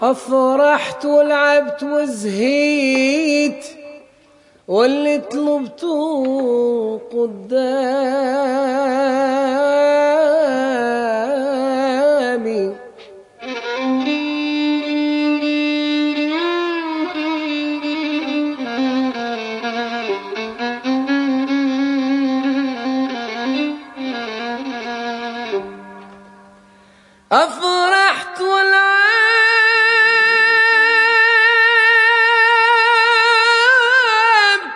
أفرحت ولعبت وزهيت واللي طلبته قدامي أفرحت ولعبت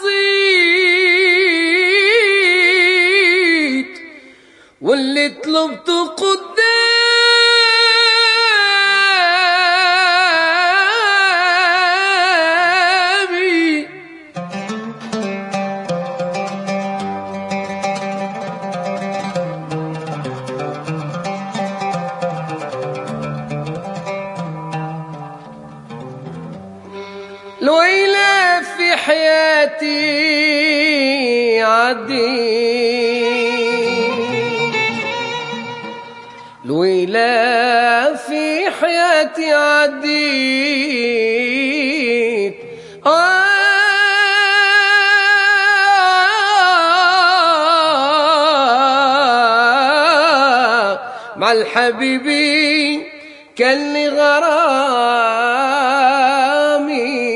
وزيد واللي طلبته قدامي الويلة في حياتي عدي الويلة في حياتي عديت آه مع الحبيبي كان لي غرامي